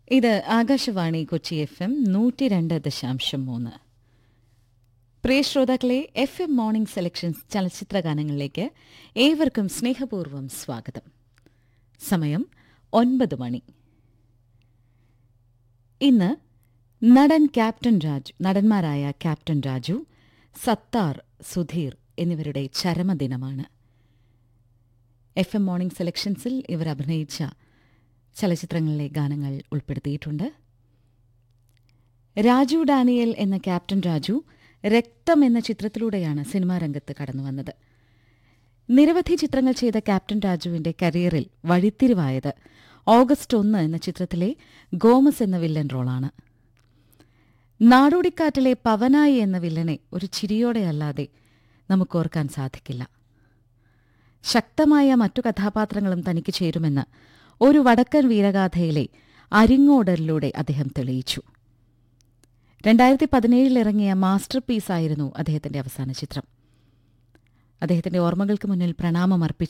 ഇത് Akashvani Kochi F M നൂറ്റി രണ്ട് ദശാംശം മൂന്ന് പ്രിയ ശ്രോതാക്കളെ എഫ് എം മോർണിംഗ് സെലക്ഷൻസ് ചലച്ചിത്ര ഗാനങ്ങളിലേക്ക് ഏവർക്കും സ്നേഹപൂർവ്വം സ്വാഗതം സമയം ഒൻപത് മണി ഇന്ന് നടൻ ക്യാപ്റ്റൻ രാജു നടന്മാരായ ക്യാപ്റ്റൻ രാജു സത്താർ സുധീർ എന്നിവരുടെ ചരമദിനമാണ് എഫ് എം മോർണിംഗ് സെലക്ഷൻസിൽ ഇവർ അഭിനയിച്ച ചലച്ചിത്രങ്ങളിലെ ഗാനങ്ങൾ ഉൾപ്പെടുത്തിയിട്ടുണ്ട് രാജു ഡാനിയൽ എന്ന ക്യാപ്റ്റൻ രാജു രക്തം എന്ന ചിത്രത്തിലൂടെയാണ് സിനിമാ രംഗത്ത് കടന്നുവന്നത് നിരവധി ചിത്രങ്ങൾ ചെയ്ത ക്യാപ്റ്റൻ രാജുവിന്റെ കരിയറിൽ വഴിത്തിരിവായത് ഓഗസ്റ്റ് ഒന്ന് എന്ന ചിത്രത്തിലെ ഗോമസ് എന്ന വില്ലൻ റോളാണ് നാടോടിക്കാറ്റിലെ പവനായി എന്ന വില്ലനെ ഒരു ചിരിയോടെയല്ലാതെ നമുക്കോർക്കാൻ സാധിക്കില്ല ശക്തമായ മറ്റു കഥാപാത്രങ്ങളും തനിക്ക് ചേരുമെന്ന് ഒരു വടക്കൻ വീരഗാഥയിലെ അരിങ്ങോടലിലൂടെ അദ്ദേഹം തെളിയിച്ചു രണ്ടായിരത്തി പതിനേഴിൽ ഇറങ്ങിയ മാസ്റ്റർ പീസായിരുന്നു അദ്ദേഹത്തിന്റെ അവസാന ചിത്രം അദ്ദേഹത്തിന്റെ ഓർമ്മകൾക്ക് മുന്നിൽ പ്രണാമം അർപ്പിച്ചു